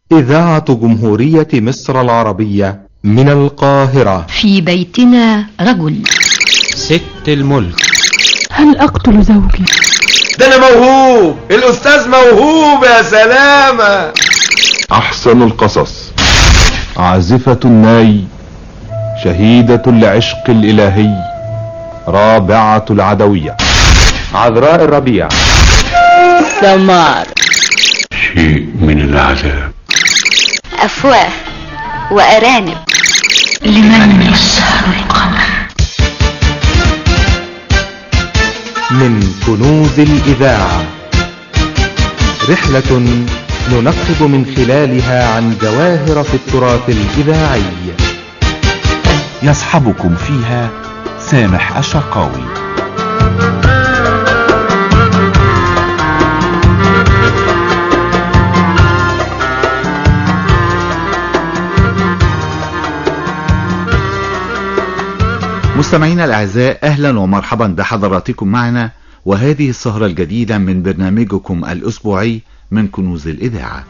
إذاعة جمهورية مصر العربية من القاهرة في بيتنا رجل ست الملك هل أقتل زوجي؟ ده أنا موهوب الأستاذ موهوب يا سلامة أحسن القصص عازفة الناي شهيدة العشق الإلهي رابعة العدوية عذراء الربيع سمار شيء من العذاب أفواه وأرانب لمن يسهر القمر من كنوز الإذاعة رحلة ننقب من خلالها عن جواهر في التراث الإذاعي يصحبكم فيها سامح الشرقاوي مستمعينا الأعزاء أهلا ومرحبا بحضراتكم معنا وهذه السهرة الجديدة من برنامجكم الأسبوعي من كنوز الإذاعة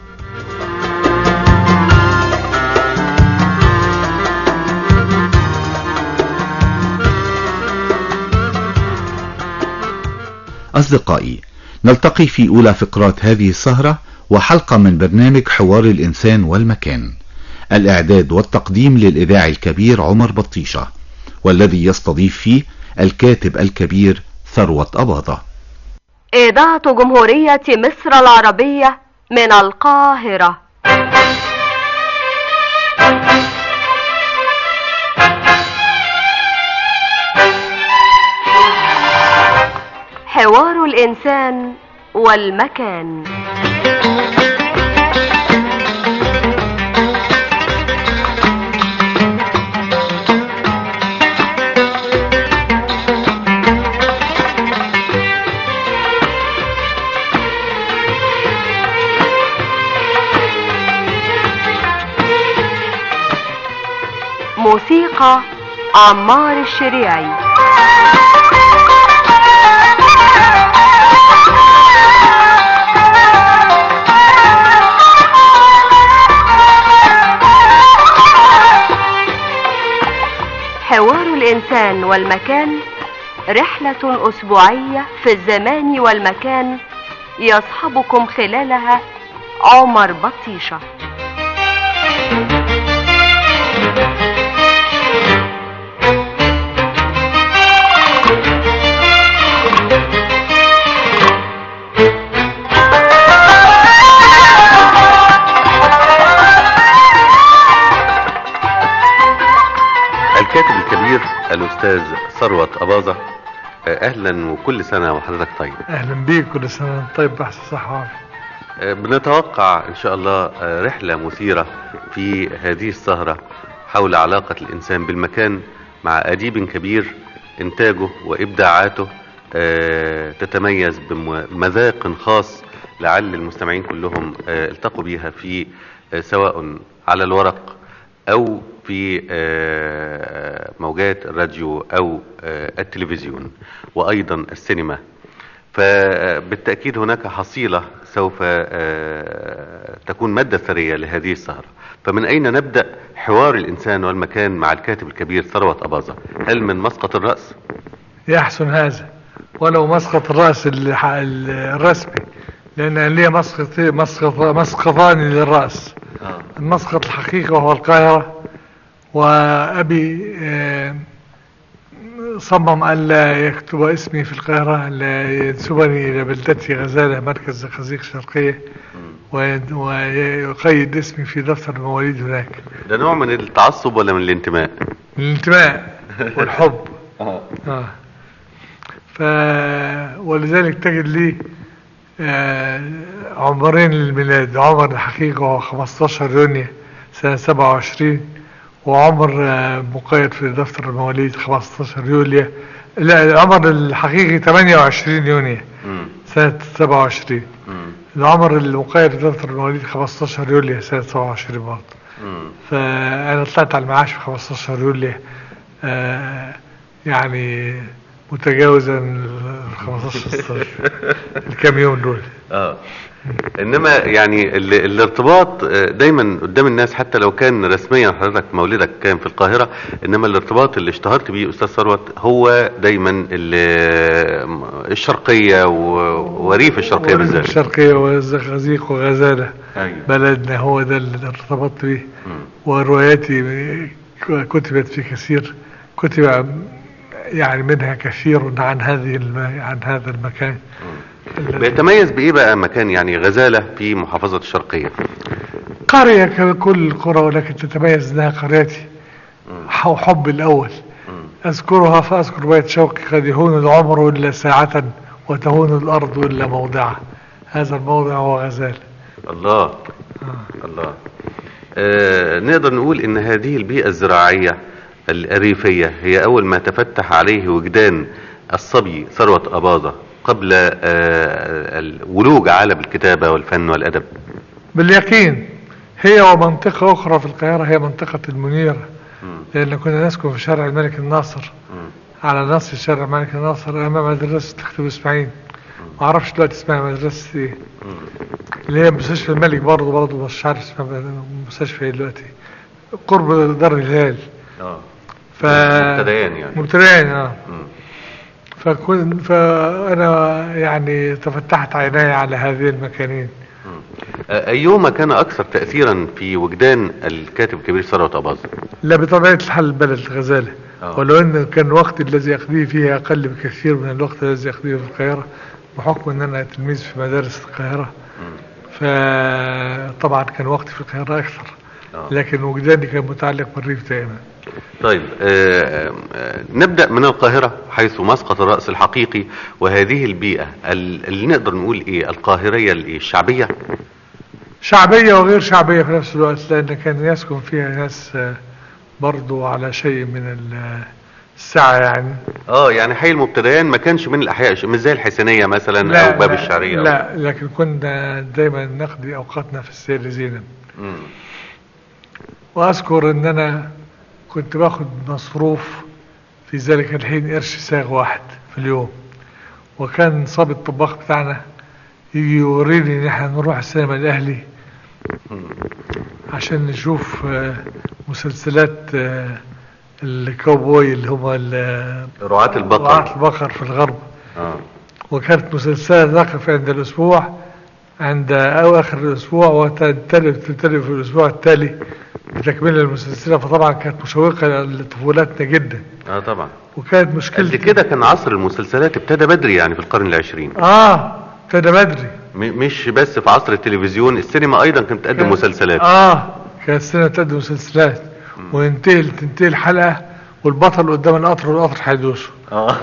أصدقائي نلتقي في أولى فقرات هذه السهرة وحلقة من برنامج حوار الإنسان والمكان الإعداد والتقديم للإذاعي الكبير عمر بطيشة والذي يستضيف فيه الكاتب الكبير ثروة أباضة إذاعة جمهورية مصر العربية من القاهرة حوار الإنسان والمكان موسيقى عمار الشريعي حوار الإنسان والمكان رحلة أسبوعية في الزمان والمكان يصحبكم خلالها عمر بطيشه الكاتب الكبير الأستاذ ثروة أباظة أهلا وكل سنة وحضرتك طيب أهلا بيك كل سنة وأنت طيب بحث صحة وعافية بنتوقع إن شاء الله رحلة مثيرة في هذه السهرة حول علاقة الإنسان بالمكان مع أديب كبير إنتاجه وإبداعاته تتميز بمذاق خاص لعل المستمعين كلهم التقوا بيها في سواء على الورق أو في موجات الراديو أو التلفزيون وأيضا السينما فبالتأكيد هناك حصيلة سوف تكون مادة ثرية لهذه السهرة فمن أين نبدأ حوار الإنسان والمكان مع الكاتب الكبير ثروة أباظة هل من مسقط الرأس؟ يحسن هذا ولو مسقط الرأس الرسمي لأن لي مسقط مسقط مسقطان للرأس المسقط الحقيقي وهو القاهرة وأبي صمم ألا يكتب اسمي في القاهرة ألا ينسبني إلى بلدتي غزالة مركز خزيق شرقية ويقيد اسمي في دفتر المواليد هناك ده نوع من التعصب ولا من الانتماء من الانتماء والحب آه. آه. ف ولذلك تجد لي آه عمرين للميلاد عمر الحقيقي هو 15 يونيو سنة 27 وعمر آه مقيد في دفتر المواليد 15 يوليو لا العمر الحقيقي 28 يونيو سنة 27 العمر المقيد في دفتر المواليد 15 يوليو سنة 27 برضه فأنا طلعت على المعاش في 15 يوليو آه يعني متجاوزا 15 16 الكام يوم دول اه انما يعني ال... الارتباط آه، دايما قدام الناس حتى لو كان رسميا حضرتك مولدك كان في القاهره انما الارتباط اللي اشتهرت بيه استاذ ثروت هو دايما ال... الشرقيه و... وريف الشرقيه ورد بالذات الشرقية والزقازيق وغزالة أيوة. بلدنا هو ده اللي ارتبطت به ورواياتي كتبت في كثير كتب يعني منها كثير عن هذه الم... عن هذا المكان بيتميز بايه بقى مكان يعني غزاله في محافظه الشرقيه قرية ككل القرى ولكن تتميز انها قريتي وحب الاول اذكرها فاذكر بيت شوقي قد يهون العمر الا ساعة وتهون الارض الا موضعه هذا الموضع هو غزال الله الله آه نقدر نقول ان هذه البيئة الزراعية الريفية هي اول ما تفتح عليه وجدان الصبي ثروة اباظة قبل آه الولوج عالم الكتابة والفن والادب باليقين هي ومنطقة اخرى في القاهرة هي منطقة المنيرة لان كنا نسكن في شارع الملك الناصر على نص شارع الملك الناصر امام مدرسة تختم اسماعيل ما اعرفش دلوقتي اسمها مدرسة ايه اللي هي مستشفى الملك برضه برضه مش عارف اسمها مستشفى ايه دلوقتي قرب دار الهلال اه ف مبتدئين يعني مبتدئين اه فكن فانا يعني تفتحت عيناي على هذه المكانين آه، ايهما كان اكثر تاثيرا في وجدان الكاتب الكبير ثروت اباظة لا بطبيعة الحال البلد الغزالة آه. ولو ان كان الوقت الذي اقضيه فيه اقل بكثير من الوقت الذي اقضيه في القاهرة بحكم ان انا تلميذ في مدارس القاهرة فطبعا كان وقتي في القاهرة اكثر آه. لكن وجداني كان متعلق بالريف دائما طيب آه آه نبدأ من القاهرة حيث مسقط الرأس الحقيقي وهذه البيئة ال- اللي نقدر نقول ايه القاهرية الإيه؟ الشعبية شعبية وغير شعبية في نفس الوقت لأن كان يسكن فيها ناس آه، برضو على شيء من ال- السعة يعني اه يعني حي المبتدئين ما كانش من الأحياء مش زي الحسينية مثلا أو باب الشعرية لا لكن كنا دايما نقضي أوقاتنا في السير زينب مم. وأذكر أن أنا كنت باخد مصروف في ذلك الحين قرش ساغ واحد في اليوم وكان صاب الطباخ بتاعنا يجي يوريني ان احنا نروح السينما الاهلي عشان نشوف آه، مسلسلات آه، الكاوبوي اللي هم ال- رعاة البقر رعاة البقر في الغرب اه وكانت مسلسلات تقف عند الأسبوع عند أواخر الأسبوع وتنتهي تنتهي في الأسبوع التالي بتكمل المسلسلات فطبعا كانت مشوقة لطفولتنا جدا اه طبعا وكانت قد مشكلتي كده كان عصر المسلسلات ابتدى بدري يعني في القرن العشرين اه ابتدى بدري م- مش بس في عصر التلفزيون السينما ايضا كانت تقدم كان- مسلسلات اه كانت السنة تقدم مسلسلات وينتهي تنتهي الحلقة والبطل قدام القطر والقطر هيدوسه اه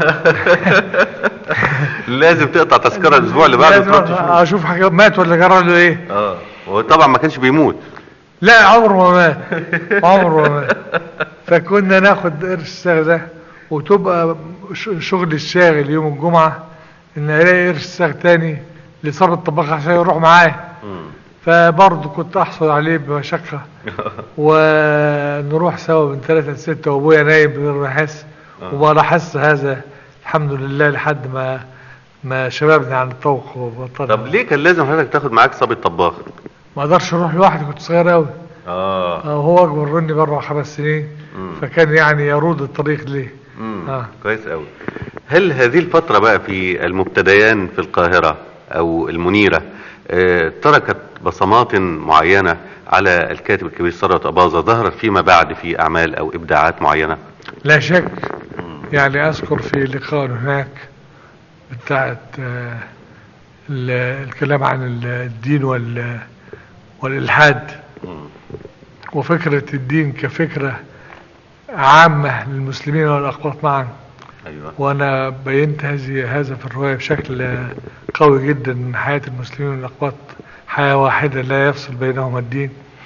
لازم تقطع تذكرة الاسبوع اللي بعده لازم تروح تشوف. اشوف حاجة مات ولا جرى له ايه اه وطبعا ما كانش بيموت لا عمره ما مات عمره ما مات فكنا ناخد قرش الساغ ده وتبقى ش- شغل الشاغل يوم الجمعة ان الاقي قرش الساغ تاني لصاب الطباخ عشان يروح معاه فبرضه كنت احصل عليه بمشقة ونروح سوا من ثلاثة لستة وابويا نايم من غير ما يحس وما لاحظت هذا الحمد لله لحد ما ما شبابنا عن الطوق وبطلنا طب ليه كان لازم حضرتك تاخد معاك صبي الطباخ ما اقدرش اروح لوحدي كنت صغير قوي اه هو اكبر مني باربع خمس سنين مم. فكان يعني يرود الطريق ليه مم. آه. كويس قوي هل هذه الفترة بقى في المبتديان في القاهرة او المنيرة آه، تركت بصمات معينة على الكاتب الكبير ثروت أباظة ظهرت فيما بعد في أعمال أو إبداعات معينة لا شك يعني اذكر في لقاء هناك بتاعت آه، ال- الكلام عن ال- الدين وال والالحاد وفكرة الدين كفكرة عامة للمسلمين والأقباط معا أيوة. وأنا بينت هذه هذا في الرواية بشكل قوي جدا من حياة المسلمين والأقباط حياة واحدة لا يفصل بينهما الدين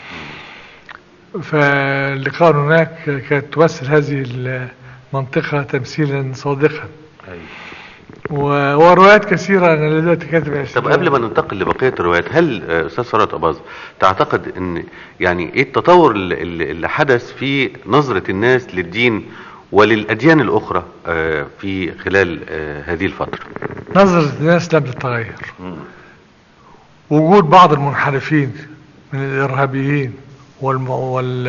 فاللقاء هناك كانت تمثل هذه المنطقة تمثيلا صادقا أيوة. و- وروايات كثيرة أنا دلوقتي كاتب طب عشرين قبل ما ننتقل لبقية الروايات هل آه، أستاذ ثروت أباظة تعتقد أن يعني إيه التطور اللي- اللي اللي حدث في نظرة الناس للدين وللأديان الأخرى آه، في خلال آه، هذه الفترة نظرة الناس لم تتغير وجود بعض المنحرفين من الإرهابيين والم... وال...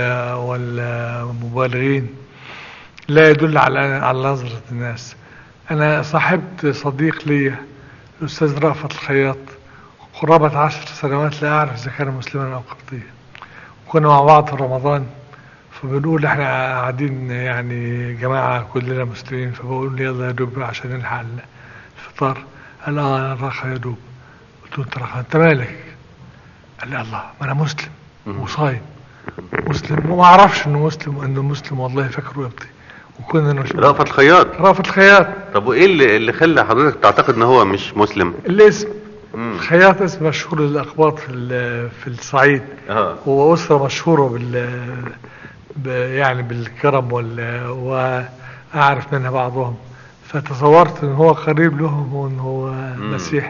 والمبالغين لا يدل على على نظرة الناس أنا صاحبت صديق لي الأستاذ رأفت الخياط قرابة عشر سنوات لا أعرف إذا كان مسلما أو قبطيا كنا مع بعض في رمضان فبنقول احنا قاعدين يعني جماعة كلنا مسلمين فبقول لي يلا يا دوب عشان نلحق الفطار قال اه انا راخة يا دوب قلت له انت راخة انت مالك قال لي الله ما انا مسلم وصايم مسلم وما اعرفش انه مسلم انه مسلم والله فاكره يبطي وكنا نشوف رأفت الخياط رأفت الخياط طب وإيه اللي, اللي خلى حضرتك تعتقد إن هو مش مسلم الاسم الخياط اسم مشهور للأقباط في في الصعيد آه. هو أسرة مشهورة بال يعني بالكرم وال وأعرف منها بعضهم فتصورت ان هو قريب لهم وان هو مسيحي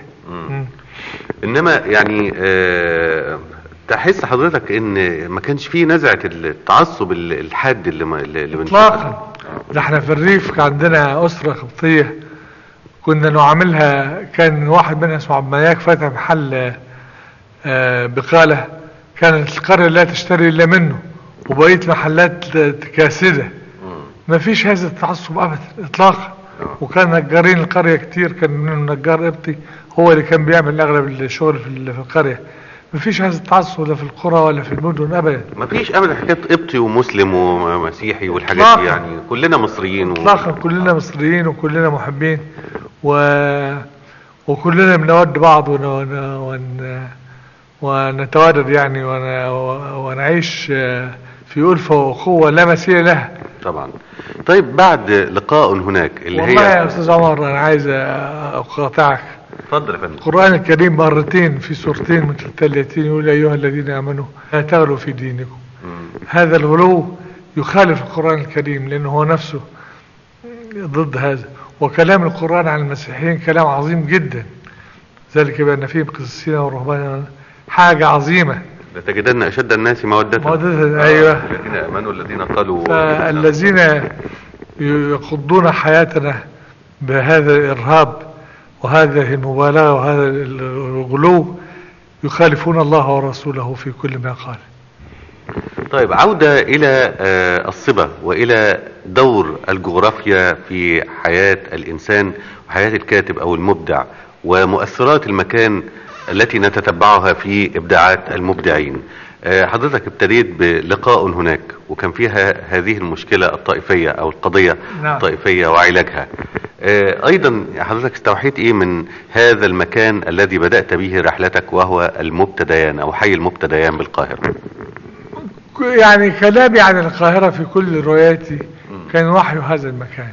انما يعني آه تحس حضرتك ان ما كانش فيه نزعة التعصب الحاد اللي ما اللي اطلاقا ده احنا في الريف كان عندنا اسرة قبطية كنا نعاملها كان واحد منها اسمه عبد الملاك فاتح محل آه بقالة كانت القرية لا تشتري الا منه وبقية محلات كاسدة ما فيش هذا التعصب ابدا اطلاقا وكان نجارين القرية كتير كان منهم نجار قبطي هو اللي كان بيعمل اغلب الشغل في القرية ما فيش هذا التعصب لا في القرى ولا في المدن ابدا ما فيش ابدا حكايه قبطي ومسلم ومسيحي والحاجات دي يعني كلنا مصريين اطلاقا و... كلنا مصريين وكلنا محبين و... وكلنا بنود بعض ون... ون... ونتوادد يعني ون... ونعيش في ألفة وأخوة لا مثيل لها طبعا طيب بعد لقاء هناك اللي والله هي يا أستاذ عمر أنا عايز أقاطعك اتفضل يا فندم القرآن الكريم مرتين في سورتين متتاليتين يقول أيها الذين آمنوا لا تغلوا في دينكم مم. هذا الغلو يخالف القرآن الكريم لأنه هو نفسه ضد هذا وكلام القرآن عن المسيحيين كلام عظيم جدا ذلك بأن فيهم قسيسين ورهبانا حاجة عظيمة لتجدن أشد الناس مودة مودة أيوة الذين آمنوا الذين قالوا الذين يقضون حياتنا بهذا الإرهاب وهذه المبالغة وهذا الغلو يخالفون الله ورسوله في كل ما قال طيب عودة إلى الصبا وإلى دور الجغرافيا في حياة الإنسان وحياة الكاتب أو المبدع ومؤثرات المكان التي نتتبعها في إبداعات المبدعين حضرتك ابتديت بلقاء هناك وكان فيها هذه المشكلة الطائفية أو القضية نعم. الطائفية وعلاجها أيضا حضرتك استوحيت إيه من هذا المكان الذي بدأت به رحلتك وهو المبتديان أو حي المبتديان بالقاهرة يعني كلامي عن القاهرة في كل رواياتي كان وحي هذا المكان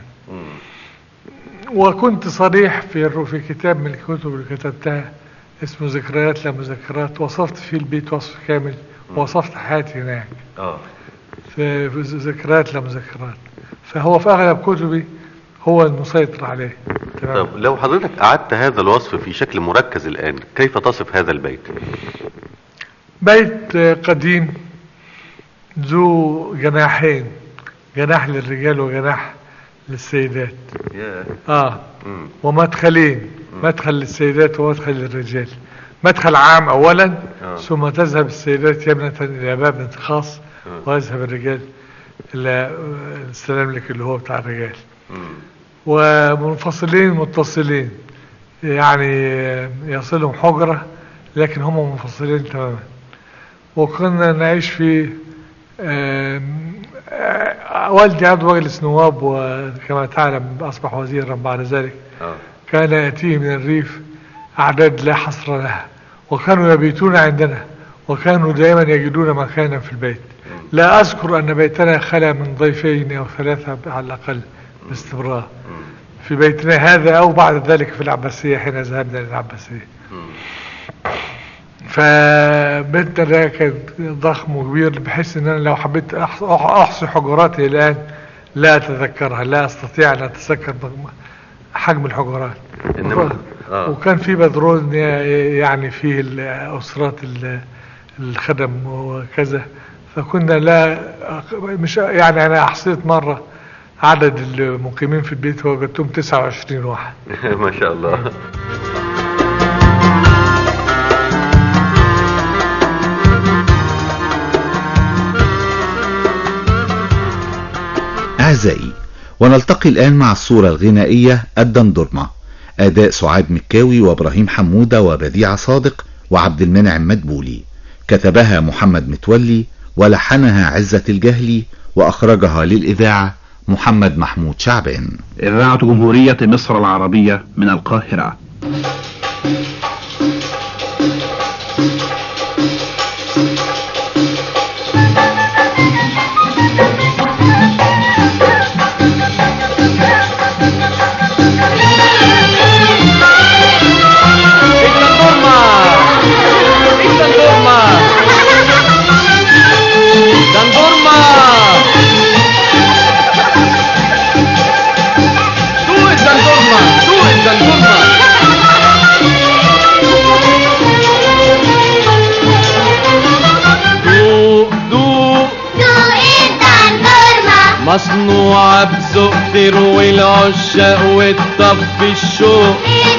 وكنت صريح في في كتاب من الكتب اللي كتبتها اسمه ذكريات لا مذكرات وصفت فيه البيت وصف كامل ووصفت حياتي هناك اه في ذكريات لا مذكرات فهو في اغلب كتبي هو المسيطر عليه تمام طب لو حضرتك قعدت هذا الوصف في شكل مركز الان كيف تصف هذا البيت بيت قديم ذو جناحين جناح للرجال وجناح للسيدات yeah. اه مم. ومدخلين مم. مدخل للسيدات ومدخل للرجال مدخل عام اولا آه. ثم تذهب السيدات يمنة الى باب خاص آه. ويذهب الرجال الى السلام لك اللي هو بتاع الرجال مم. ومنفصلين متصلين يعني يصلهم حجرة لكن هم منفصلين تماما وكنا نعيش في والدي عضو مجلس نواب وكما تعلم أصبح وزيرا بعد ذلك أوه. كان يأتيه من الريف أعداد لا حصر لها وكانوا يبيتون عندنا وكانوا دائما يجدون مكانا في البيت لا أذكر أن بيتنا خلا من ضيفين أو ثلاثة على الأقل باستمرار في بيتنا هذا أو بعد ذلك في العباسية حين ذهبنا للعباسية فبيتنا ده كان ضخم وكبير بحيث ان انا لو حبيت احصي حجراتي الان لا اتذكرها لا استطيع ان اتذكر حجم الحجرات إنما آه. وكان في بدرون يعني فيه الاسرات الخدم وكذا فكنا لا مش يعني انا احصيت مره عدد المقيمين في البيت وجدتهم 29 واحد ما شاء الله أعزائي ونلتقي الآن مع الصورة الغنائية الدندرمة أداء سعاد مكاوي وإبراهيم حمودة وبديع صادق وعبد المنعم مدبولي كتبها محمد متولي ولحنها عزة الجهلي وأخرجها للإذاعة محمد محمود شعبان إذاعة جمهورية مصر العربية من القاهرة مصنوعة بذوق تروي العشاق وتطفي الشوق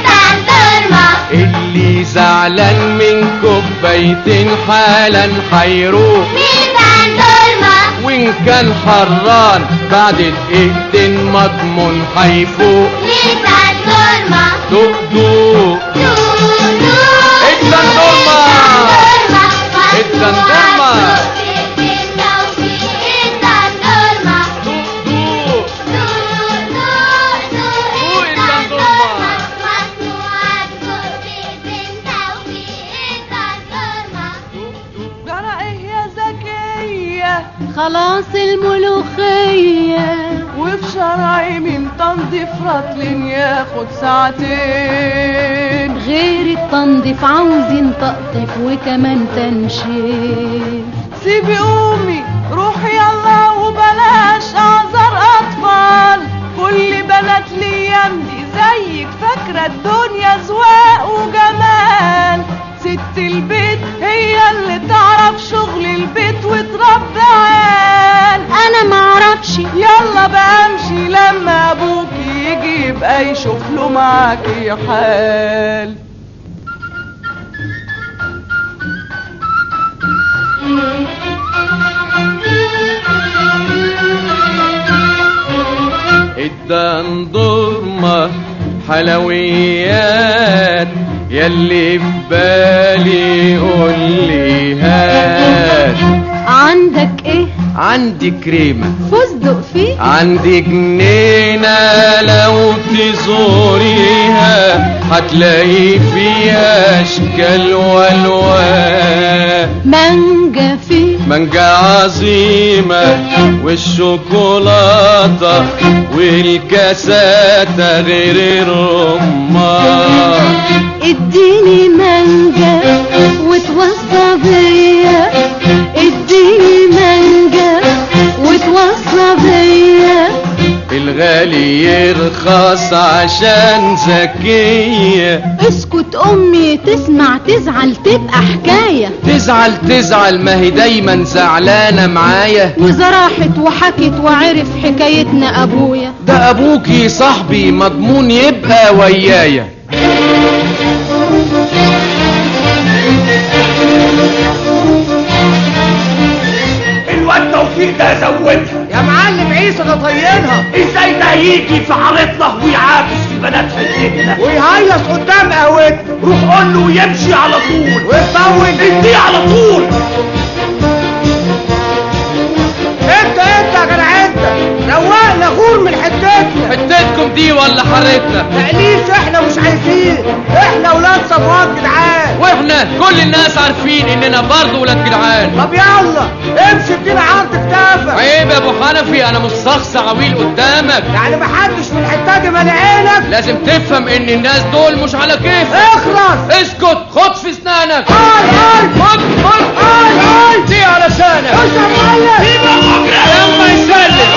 اللي زعلان من كوبايتين حالا حيروق وان كان حران بعد دقيقتين مضمون حيفوق دوق دوق الدندورما الدندورما خلاص الملوخية وفي شرعي من تنظيف رطل ياخد ساعتين غير التنظيف عاوزين تقطف وكمان تنشيف سيبي قومي روحي يلا وبلاش اعذر اطفال كل بنات ليام دي زيك فاكرة الدنيا زواق وجمال ست البيت هي اللي تعرف شغل البيت وتربي عيال انا معرفش يلا بقى امشي لما ابوك يجي يبقى يشوف له معاكي حال الدندورمة حلويات يلي في بالي قولي هات عندك ايه عندي كريمة فستق فيه عندي جنينة لو تزوريها هتلاقي فيها اشكال والوان مانجا فيه مانجا عظيمة والشوكولاتة والكاسات غير الرمان اديني مانجا وتوصى بيا اديني مانجا وتوصى بيا الغالي يرخص عشان ذكية اسكت امي تسمع تزعل تبقى حكاية تزعل تزعل ما هي دايما زعلانة معايا وإذا راحت وحكت وعرف حكايتنا ابويا ده ابوكي صاحبي مضمون يبقى ويايا الواد توفيق ده زودها يا معلم عيسى ده طينها ازاي ده يجي في عرضنا ويعاكس في بنات حتتنا ويهيص قدام قهوتنا روح قول له ويمشي على طول ويطول اديه على طول انت انت يا جدع انت روقنا غور من حتتنا حتتكم دي ولا حارتنا تقليش احنا مش عايزين احنا ولاد صفوات جدعان واحنا كل الناس عارفين اننا برضه ولاد جدعان طب يلا امشي ادينا عرض كتافك عيب يا ابو حنفي انا مش شخص عويل قدامك يعني محدش من الحته دي مالي عينك لازم تفهم ان الناس دول مش على كيف اخلص اسكت خد في اسنانك اي اي خد خد اي اي دي علشانك خش يا معلم لما يسلم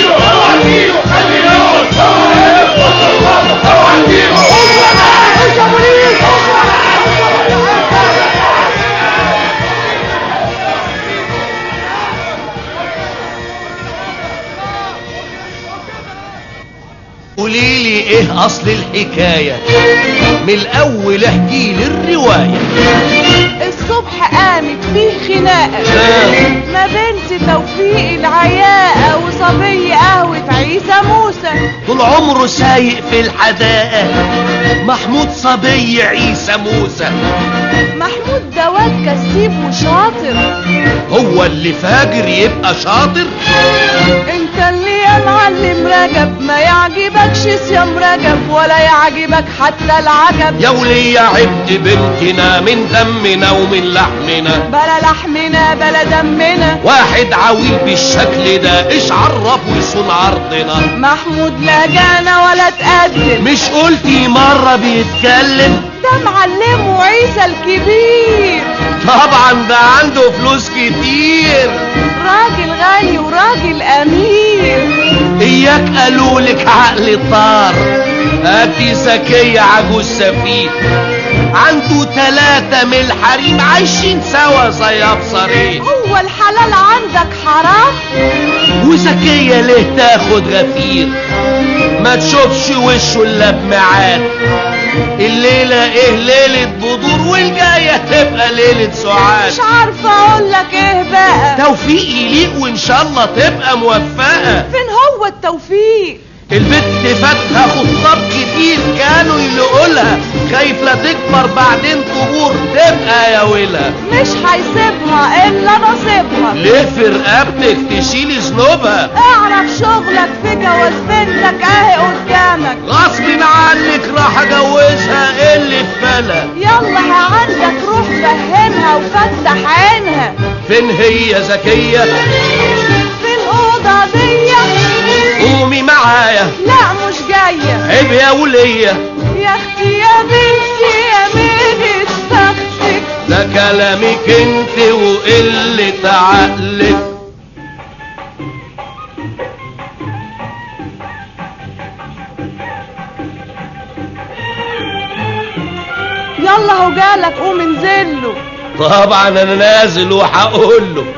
خش يا بوليس ايه اصل الحكاية من الاول احكي لي الرواية الصبح قامت فيه خناقة ما بين توفيق العياقة وصبي قهوة عيسى موسى طول عمره سايق في الحدائق محمود صبي عيسى موسى محمود ده واد كسيب وشاطر هو اللي فاجر يبقى شاطر انت اللي يا معلم رجب ما يعجبكش صيام رجب ولا يعجبك حتى العجب يا ولية عبد بنتنا من دمنا ومن لحمنا بلا لحمنا بلا دمنا واحد عويل بالشكل ده ايش عرفه يصون عرضنا محمود لا جانا ولا تقدم مش قلتي مرة بيتكلم ده معلمه عيسى الكبير طبعا ده عنده فلوس كتير راجل غني وراجل امير اياك قالولك عقل طار ادي زكية عجوز سفيه عنده تلاتة من الحريم عايشين سوا زي ابصرين هو الحلال عندك حرام وزكية ليه تاخد غفير ما تشوفش وشه الا بميعاد الليلة ايه ليلة بدور والجاية تبقى ليلة سعاد مش عارفة اقول لك ايه بقى توفيق يليق وان شاء الله تبقى موفقة فين هو التوفيق البت فاتها خطاب كتير كانوا يلقولها خايف لا تكبر بعدين تبور تبقى يا ويلها مش هيسيبها الا نصيبها ليه في رقبتك تشيل ذنوبها اعرف شغلك في جواز بنتك اهي قدامك غصب عنك راح اجوزها اللي في بالها يلا ها عندك روح فهمها وفتح عينها فين هي زكية في الأوضة دي قومي معايا لا مش جاية عيب يا ولية يا اختي يا بنتي يا مين استختك ده كلامك انت وقلة عقلك يلا هو جالك قوم انزله طبعا انا نازل وهقول له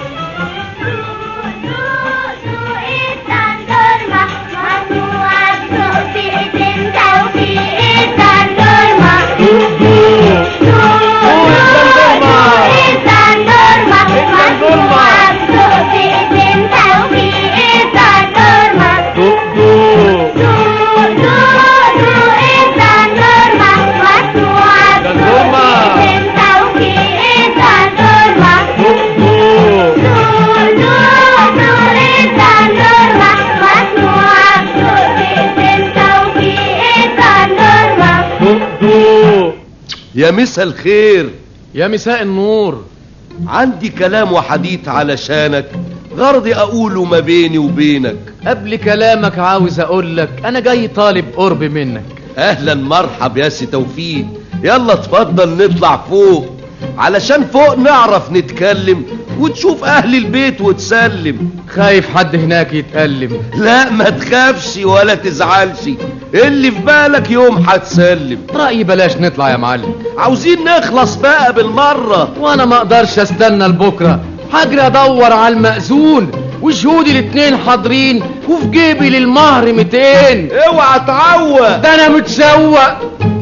يا مسا الخير يا مساء النور عندي كلام وحديث علشانك غرضي اقوله ما بيني وبينك قبل كلامك عاوز اقول لك انا جاي طالب قرب منك اهلا مرحب يا سي توفيق يلا اتفضل نطلع فوق علشان فوق نعرف نتكلم وتشوف اهل البيت وتسلم خايف حد هناك يتألم لا ما تخافش ولا تزعلش اللي في بالك يوم هتسلم رأيي بلاش نطلع يا معلم عاوزين نخلص بقى بالمرة وانا ما اقدرش استنى لبكرة هجري ادور على المأذون وشهودي الاتنين حاضرين وفي جيبي للمهر 200 اوعى تعوق ده انا متشوق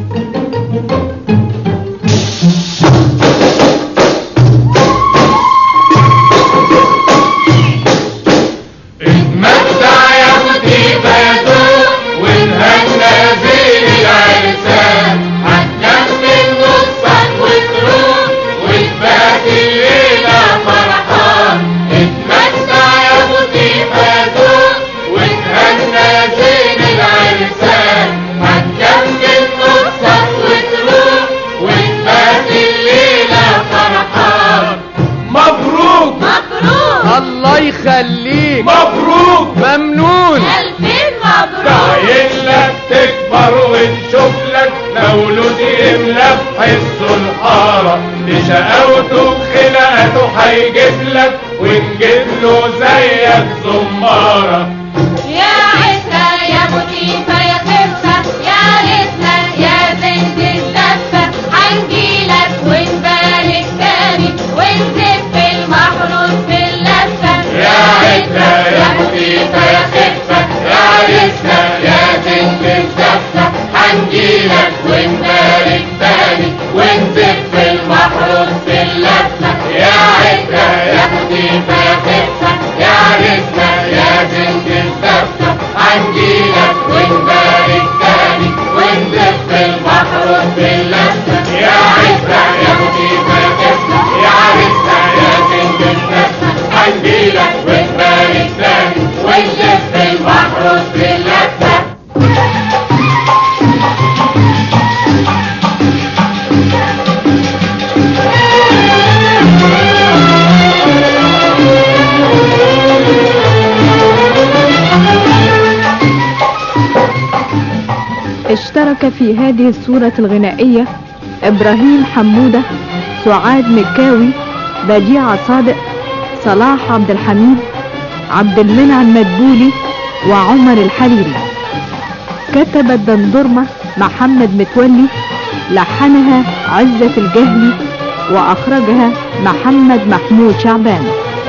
اتمتع يا كتيبة يا ذوق ونهنى زين العرسان هتكمل نصك وتروح وتبات الليلة فرحان اتمتع يا كتيبة يا ذوق ونهنى زين العرسان هتكمل نصك وتروح وتبات الليلة فرحان مبروك مبروك الله يخليك مبروك ممنون ألفين مبروك داعين لك تكبر ونشوف لك مولود يملى بحسه الحارة بشقاوته بخناقته هيجيب لك ونجيب له زيك زمارة يا عسى يا بطيفة يا خفة يا ريتنا يا زند الزفة هنجيلك ونبارك تاني ونزف المحروس في اللفة يا عسى يا بطيفة يا خفة يا ريتنا يا زند الزفة اشترك في هذه الصورة الغنائية إبراهيم حمودة سعاد مكاوي بديعة صادق صلاح عبد الحميد عبد المنعم مدبولي وعمر الحريري كتب الدندرمة محمد متولي لحنها عزة الجهلي وأخرجها محمد محمود شعبان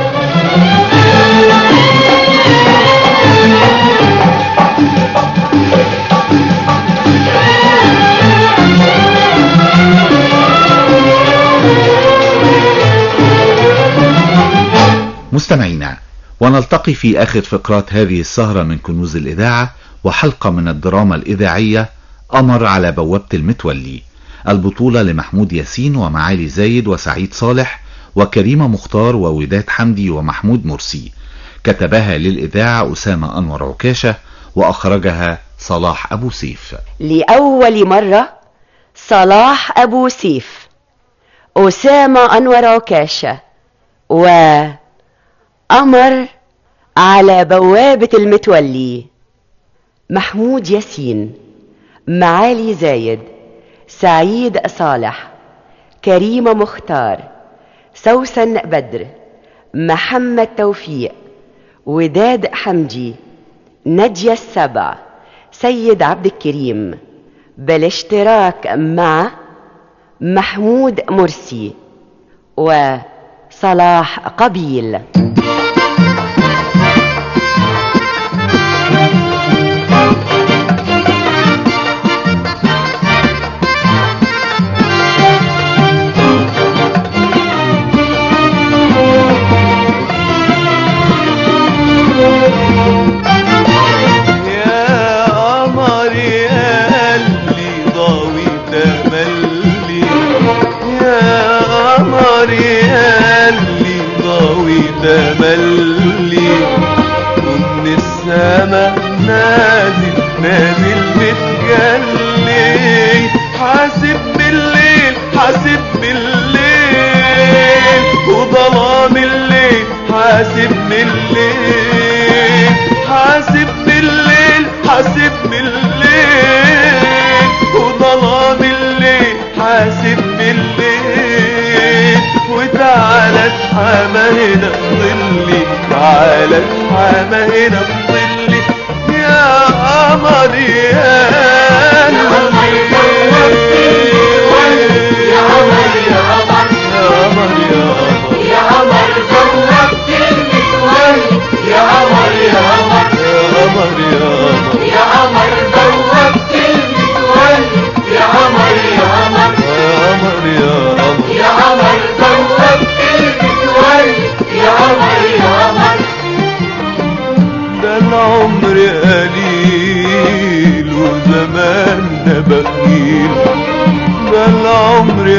مستمعينا ونلتقي في آخر فقرات هذه السهرة من كنوز الإذاعة وحلقة من الدراما الإذاعية أمر على بوابة المتولي البطولة لمحمود ياسين ومعالي زايد وسعيد صالح وكريمة مختار ووداد حمدي ومحمود مرسي كتبها للإذاعة أسامة أنور عكاشة وأخرجها صلاح أبو سيف لأول مرة صلاح أبو سيف أسامة أنور عكاشة وأمر على بوابة المتولي محمود ياسين معالي زايد سعيد صالح كريمة مختار سوسن بدر محمد توفيق وداد حمدي نجية السبع سيد عبد الكريم بالاشتراك مع محمود مرسي وصلاح قبيل يا قمر يا اللي ضاوي تملي يا قمر يا اللي ضاوي تملي ومن السما نازل نازل متجلي حاسب بالليل حاسب بالليل وظلام الليل حاسب بالليل حاسب بالليل حاسب بالليل وظلام الليل حاسب بالليل وتعالى اتحامى هنا ظلي تعالى اتحامى هنا ظلي يا قمر يا قمر يا قمر يا قمر يا قمر زودت المتولي يا قمر يا قمر يا قمر يا قمر زودت المتولي يا قمر يا قمر يا قمر يا قمر زودت المتولي يا قمر يا قمر ده العمر قليل وزماننا بخيل ده العمر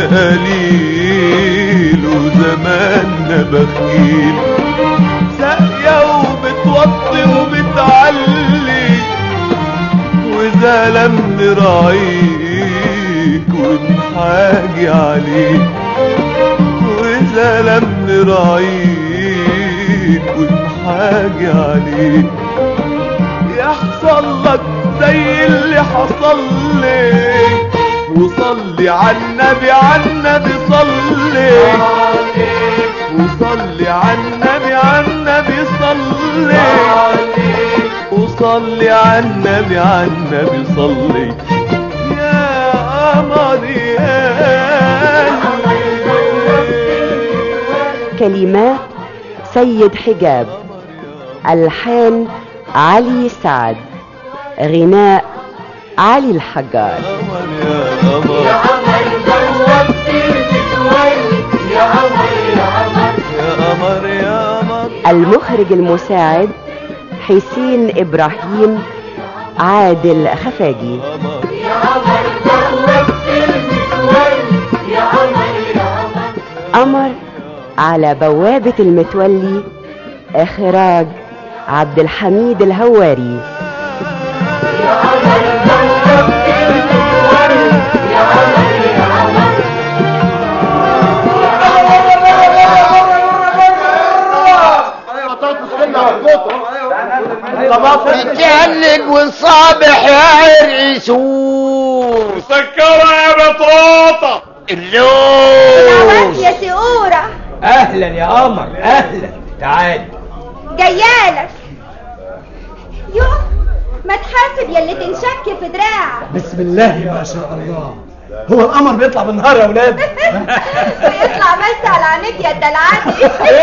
قليل وزماننا بخيل ساقية وبتوطي وبتعلي وإذا لم نراعيك ونحاجي عليك وإذا لم نراعيك ونحاجي عليك يحصل لك زي اللي حصل لي وصلي على النبي على النبي صلي وصلي على النبي على النبي صلي وصلي على النبي على النبي صلي يا قمر يا كلمات سيد حجاب ألحان علي سعد غناء علي الحجار يا قمر زودت المتولي يا قمر يا قمر يا قمر يا قمر المخرج المساعد حسين إبراهيم عادل خفاجي يا قمر زودت المتولي يا قمر يا قمر أمر على بوابة المتولي إخراج عبد الحميد الهواري يا قمر زودت المتولي يا قمر يا قمر نتهلك ونصابح يا عريسون مسكرة يا بطاطا العواد يا سئورة اهلا يا قمر اهلا تعالي جيالك يوه ما تحاسب يا اللي تنشك في دراعك بسم الله ما شاء الله هو القمر بيطلع بالنهار يا ولاد ويطلع بس على عينيك يا دلعتي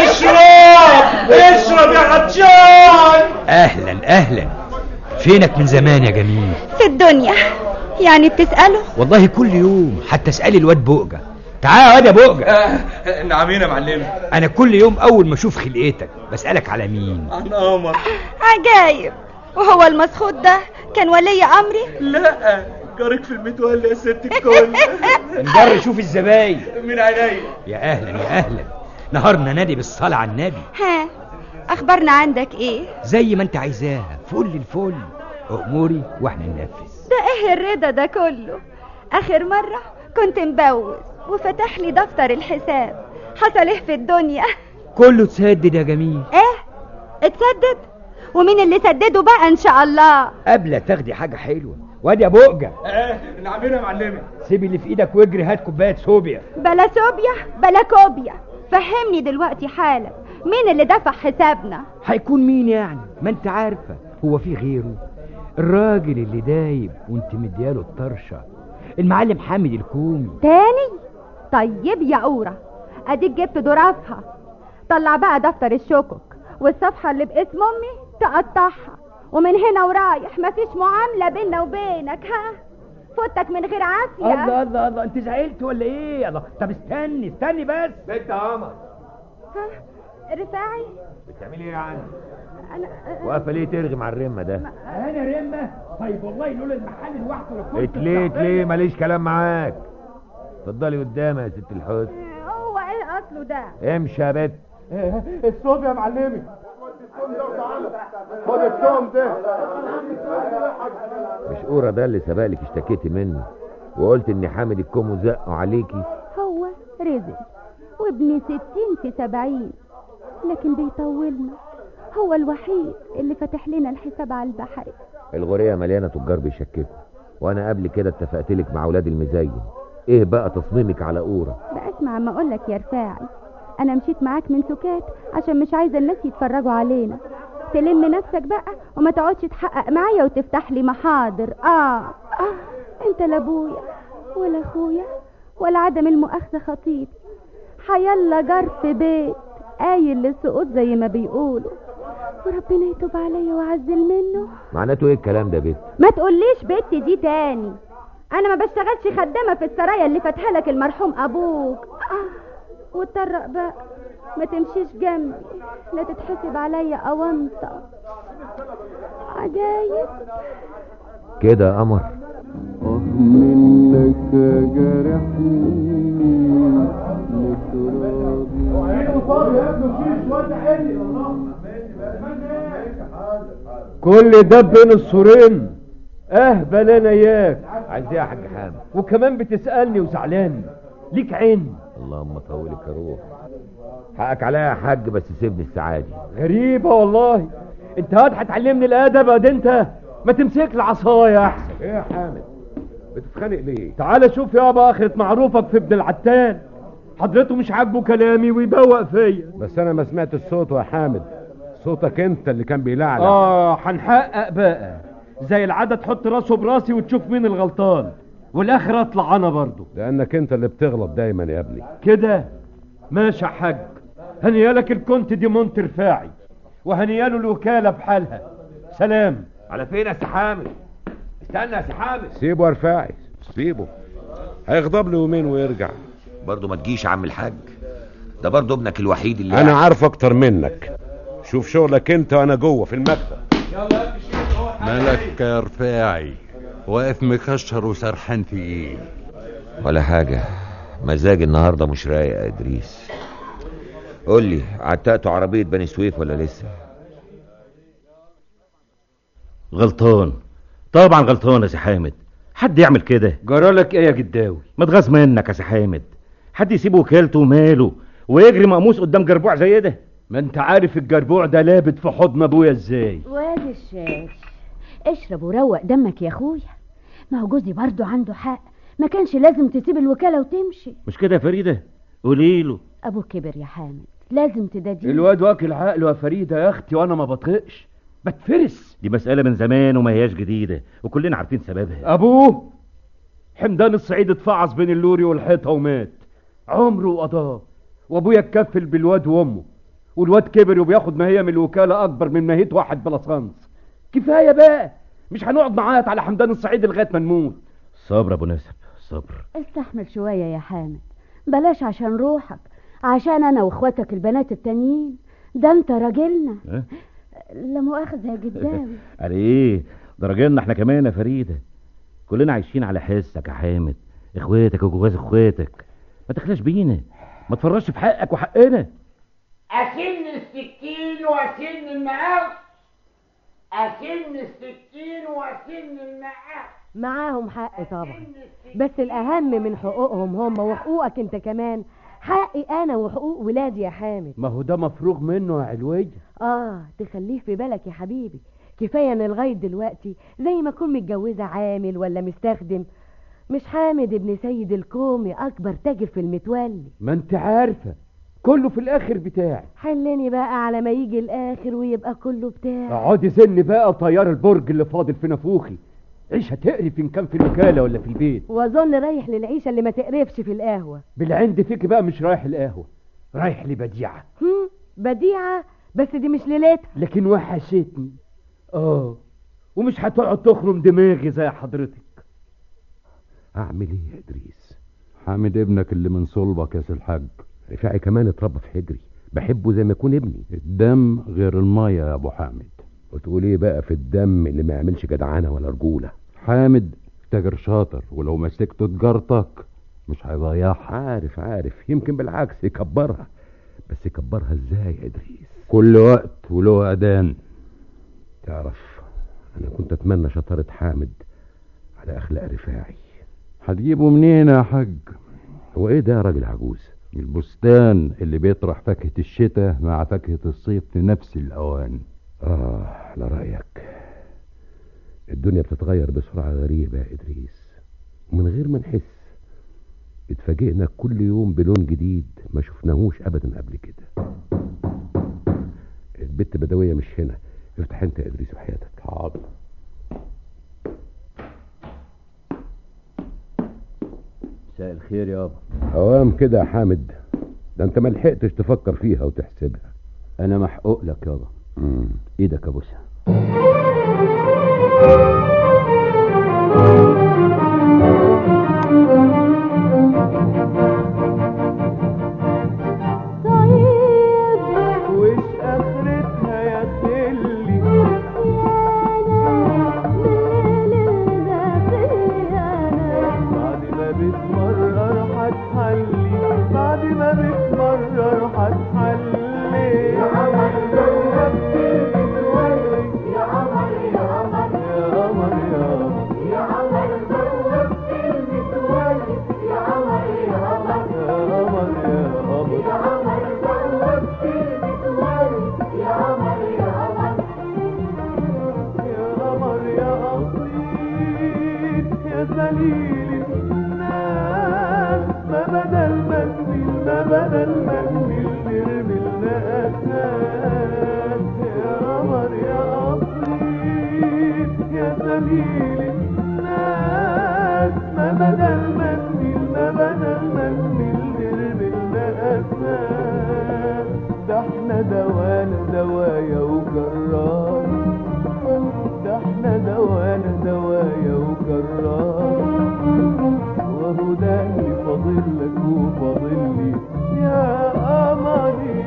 اشرب اشرب يا عطشان اهلا اهلا فينك من زمان يا جميل في الدنيا يعني بتسأله والله كل يوم حتى اسالي الواد بؤجه تعال يا واد يا بؤجه نعمين يا معلم انا كل يوم اول ما اشوف خلقتك بسالك على مين عن قمر عجايب وهو المسخوط ده كان ولي امري لا جارك في المتولى يا ست الكل نجر شوف الزباين من عينيا يا اهلا يا اهلا نهارنا نادي بالصلاه على النبي ها اخبارنا عندك ايه زي ما انت عايزاها فل الفل اموري واحنا ننفذ ده ايه الرضا ده كله اخر مرة كنت مبوز وفتح لي دفتر الحساب حصل ايه في الدنيا كله تسدد يا جميل ايه اتسدد ومين اللي سدده بقى ان شاء الله قبل تاخدي حاجه حلوه وادي يا بؤجه اه نعمين يا معلمي سيب اللي في ايدك واجري هات كوبايه صوبيا بلا سوبيا بلا كوبيا فهمني دلوقتي حالا مين اللي دفع حسابنا هيكون مين يعني ما انت عارفه هو في غيره الراجل اللي دايب وانت مدياله الطرشه المعلم حامد الكومي تاني طيب يا قورة اديك جبت ظرافها طلع بقى دفتر الشكك والصفحة اللي باسم امي تقطعها ومن هنا ورايح مفيش معاملة بيننا وبينك ها فوتك من غير عافية الله الله الله انت زعلت ولا ايه الله طب استني استني بس بنت قمر ها رفاعي بتعملي ايه يعني انا واقفه ليه ترغي مع الرمه ده انا رمه طيب والله لولا المحل لوحده لو كنت اتليت ليه ماليش كلام معاك اتفضلي قدامي يا ست الحسن هو ايه اصله ده امشي يا بت الصوب يا معلمي خد التوم ده مش قورة ده اللي سبقلك اشتكيتي منه وقلت ان حامد الكوم زقه عليكي هو رزق وابن ستين في سبعين لكن بيطولنا هو الوحيد اللي فتح لنا الحساب على البحر الغورية مليانة تجار بيشككوا وانا قبل كده اتفقت لك مع اولاد المزين ايه بقى تصميمك على قورة بقى اسمع ما اقول لك يا رفاعي انا مشيت معاك من سكات عشان مش عايزه الناس يتفرجوا علينا تلم نفسك بقى وما تقعدش تحقق معايا وتفتح لي محاضر اه اه انت لا ابويا ولا اخويا ولا عدم المؤاخذه خطيبي حيلا جار في بيت قايل للسقوط زي ما بيقولوا وربنا يتوب عليا وعزل منه معناته ايه الكلام ده بت ما تقوليش بنتي دي تاني انا ما بشتغلش خدامه في السرايا اللي فاتها لك المرحوم ابوك آه. واتطرق بقى ما تمشيش جنبي لا تتحسب عليا اونطه عجايب كده يا قمر منك جرحني كل ده بين السورين اهبل انا اياك عايز ايه يا حاج حامد وكمان بتسالني وزعلان ليك عين اللهم طولك يا روح حقك عليا يا حاج بس سيبني السعادة غريبة والله انت هاد هتعلمني الادب يا انت ما تمسك العصاية احسن ايه يا حامد بتتخانق ليه تعال شوف يابا اخرة معروفك في ابن العتال حضرته مش عاجبه كلامي ويبوق فيا بس انا ما سمعت الصوت يا حامد صوتك انت اللي كان بيلعلع اه هنحقق بقى زي العادة تحط راسه براسي وتشوف مين الغلطان والاخر اطلع انا برضه لانك انت اللي بتغلط دايما يا ابني كده ماشي يا حاج هنيالك الكونت دي مونت رفاعي وهنياله الوكالة بحالها سلام على فين يا سي حامد استنى يا سي حامد سيبه يا رفاعي سيبه هيغضب له يومين ويرجع برضه ما تجيش يا عم الحاج ده برضه ابنك الوحيد اللي انا عارف اكتر منك شوف شغلك انت وانا جوه في المكتب مالك يا رفاعي واقف مكشر وسرحان في ايه ولا حاجة مزاج النهاردة مش رايق يا ادريس قول لي عتقتوا عربية بني سويف ولا لسه غلطان طبعا غلطان يا سي حامد حد يعمل كده جرالك ايه يا جداوي متغاظ منك يا سي حامد حد يسيب وكالته وماله ويجري مقموس قدام جربوع زي ده ما انت عارف الجربوع ده لابت في حضن ابويا ازاي وادي الشاش اشرب وروق دمك يا اخويا ما هو جوزي برضه عنده حق ما كانش لازم تسيب الوكالة وتمشي مش كده يا فريدة قولي له ابوك كبر يا حامد لازم تداديه الواد واكل عقله يا فريدة يا اختي وانا ما بطيقش بتفرس دي مسألة من زمان وما هياش جديدة وكلنا عارفين سببها ابوه حمدان الصعيد اتفعص بين اللوري والحيطة ومات عمره وقضاه وابويا اتكفل بالواد وامه والواد كبر وبياخد ماهية من الوكالة اكبر من ماهية واحد بلصانس كفاية بقى مش هنقعد نعيط على حمدان الصعيد لغاية ما نموت صبر ابو نسب صبر استحمل شوية يا حامد بلاش عشان روحك عشان انا واخواتك البنات التانيين ده انت راجلنا ها؟ لا مؤاخذة يا جداوي على ايه ده راجلنا احنا كمان يا فريدة كلنا عايشين على حسك يا حامد اخواتك وجواز اخواتك ما تخلاش بينا ما تفرطش في حقك وحقنا أسن السكين وأسن المقاس أسن السكين وأسن المقاس معاهم حق طبعا بس الأهم من حقوقهم هم وحقوقك انت كمان حقي أنا وحقوق ولادي يا حامد ما هو ده مفروغ منه يا علوية آه تخليه في بالك يا حبيبي كفاية أن لغاية دلوقتي زي ما أكون متجوزة عامل ولا مستخدم مش حامد ابن سيد الكومي أكبر تاجر في المتولي ما انت عارفة كله في الاخر بتاعي حلني بقى على ما يجي الآخر ويبقى كله بتاعي اقعدي زن بقى طيار البرج اللي فاضل في نافوخي عيش هتقرف ان كان في الوكالة ولا في البيت وأظن رايح للعيشة اللي ما تقرفش في القهوة بالعند فيك بقى مش رايح القهوة رايح لبديعة هم بديعة بس دي مش ليلتها لكن وحشتني اه ومش هتقعد تخرم دماغي زي حضرتك اعمل ايه يا ادريس حامد ابنك اللي من صلبك يا سي الحاج رفاعي كمان اتربى في حجري بحبه زي ما يكون ابني الدم غير الميه يا ابو حامد وتقول ايه بقى في الدم اللي ما يعملش جدعانه ولا رجوله حامد تاجر شاطر ولو مسكته تجارتك مش هيضيعها عارف عارف يمكن بالعكس يكبرها بس يكبرها ازاي يا ادريس كل وقت وله اذان تعرف انا كنت اتمنى شطاره حامد على اخلاق رفاعي هتجيبه منين يا حاج هو ايه ده يا راجل عجوز البستان اللي بيطرح فاكهة الشتاء مع فاكهة الصيف في نفس الأوان آه على رأيك الدنيا بتتغير بسرعة غريبة يا إدريس ومن غير ما نحس اتفاجئنا كل يوم بلون جديد ما شفناهوش أبدا قبل كده البت بدوية مش هنا افتح انت يا إدريس وحياتك حاضر مساء الخير يابا اوام كده يا حامد ده انت ما لحقتش تفكر فيها وتحسبها انا محقوق لك يابا مم. ايدك ابوسها وش اخرتها يا خلي بعد ما بتمرر هتحلي بعد ما بتمرر هتحلي يا قمر دوبتي يا قمر يا قمر يا قمر يا قمر يا قمر دوبتي المتولي يا قمر يا قمر يا قمر يا قمر يا قمر دوبتي المتولي يا قمر يا قمر يا قمر يا قصيد يا ذليل الناس ما بدل منزل ما بدل منزل نرمي الناس يا قمر يا قصيد يا ذليل الناس ما بدل منزل ما بدل منزل نرمي الناس ده احنا دوانا دوايا وجرار ده احنا دوانا دوايا وجرار وهو ده اللي فاضل لك وفاضل لي يا قمري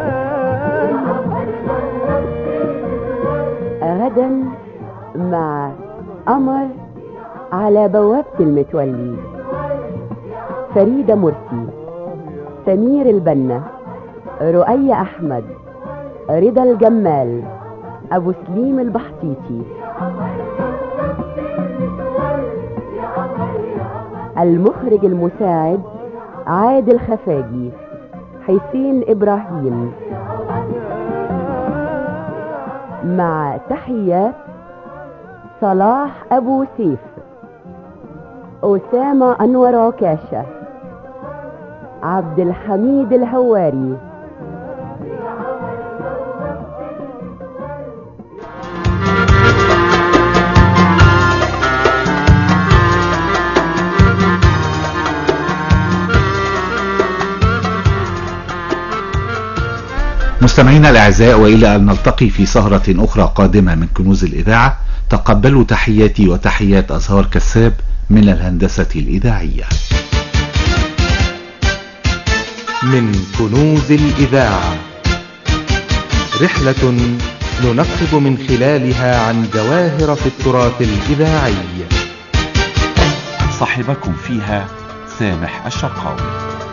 غدا مع قمر على بوابة المتولي فريدة مرسي سمير البنا رؤية أحمد رضا الجمال أبو سليم البحطيطي المخرج المساعد عادل خفاجي حسين إبراهيم مع تحيات صلاح أبو سيف أسامة أنور عكاشة عبد الحميد الهواري مستمعينا الأعزاء وإلى أن نلتقي في سهرة أخرى قادمة من كنوز الإذاعة تقبلوا تحياتي وتحيات أزهار كساب من الهندسة الإذاعية من كنوز الإذاعة رحلة ننقب من خلالها عن جواهر في التراث الإذاعي صاحبكم فيها سامح الشرقاوي